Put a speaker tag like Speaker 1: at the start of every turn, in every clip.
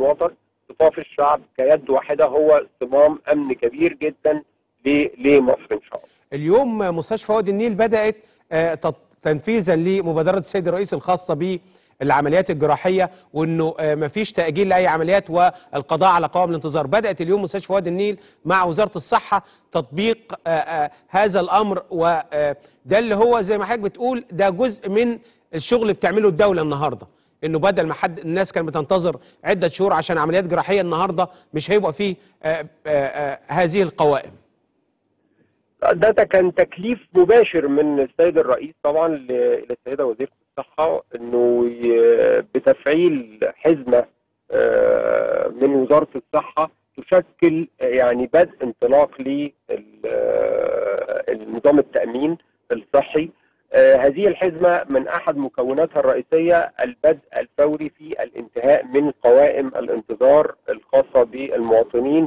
Speaker 1: الوطن صفاف الشعب كيد واحده هو صمام امن كبير جدا لمصر ان شاء الله.
Speaker 2: اليوم مستشفى وادي النيل بدات تنفيذا لمبادره السيد الرئيس الخاصه بالعمليات الجراحيه وانه مفيش تاجيل لاي عمليات والقضاء على قوائم الانتظار بدات اليوم مستشفى وادي النيل مع وزاره الصحه تطبيق هذا الامر وده اللي هو زي ما حضرتك بتقول ده جزء من الشغل اللي بتعمله الدوله النهارده انه بدل ما حد الناس كانت بتنتظر عده شهور عشان عمليات جراحيه النهارده مش هيبقى فيه آآ آآ هذه القوائم
Speaker 1: ده كان تكليف مباشر من السيد الرئيس طبعا للسيده وزيره الصحه انه بتفعيل حزمه من وزاره الصحه تشكل يعني بدء انطلاق لنظام التامين الصحي هذه الحزمه من احد مكوناتها الرئيسيه البدء الفوري في الانتهاء من قوائم الانتظار الخاصه بالمواطنين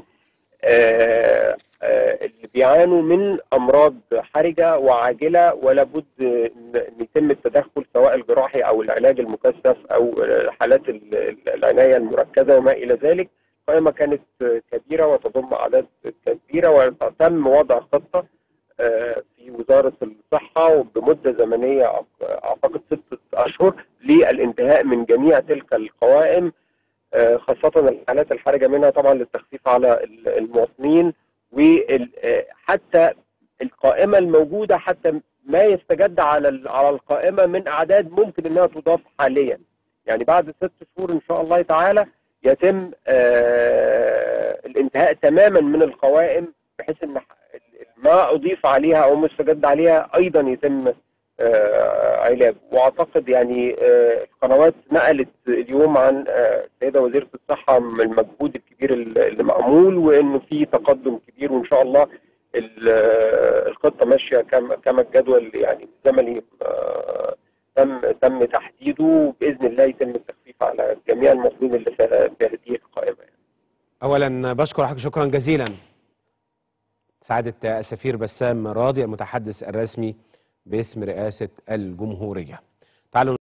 Speaker 1: اللي بيعانوا من امراض حرجه وعاجله ولا بد ان يتم التدخل سواء الجراحي او العلاج المكثف او حالات العنايه المركزه وما الى ذلك قائمه كانت كبيره وتضم اعداد كبيره وتم وضع خطه في وزاره الصحه وبمده زمنيه اعتقد ستة اشهر للانتهاء من جميع تلك القوائم خاصة الحالات الحرجة منها طبعا للتخفيف على المواطنين وحتى القائمة الموجودة حتى ما يستجد على على القائمة من أعداد ممكن أنها تضاف حاليا يعني بعد ست شهور إن شاء الله تعالى يتم الانتهاء تماما من القوائم بحيث أن ما أضيف عليها أو مستجد عليها أيضا يتم علاج واعتقد يعني القنوات نقلت اليوم عن السيده وزيره الصحه المجهود الكبير اللي معمول وانه في تقدم كبير وان شاء الله الخطه ماشيه كما كما الجدول يعني الزمني تم تم تحديده باذن الله يتم التخفيف على جميع المصريين اللي في هذه القائمه يعني.
Speaker 2: اولا بشكر حضرتك شكرا جزيلا سعاده السفير بسام راضي المتحدث الرسمي باسم رئاسة الجمهورية تعالوا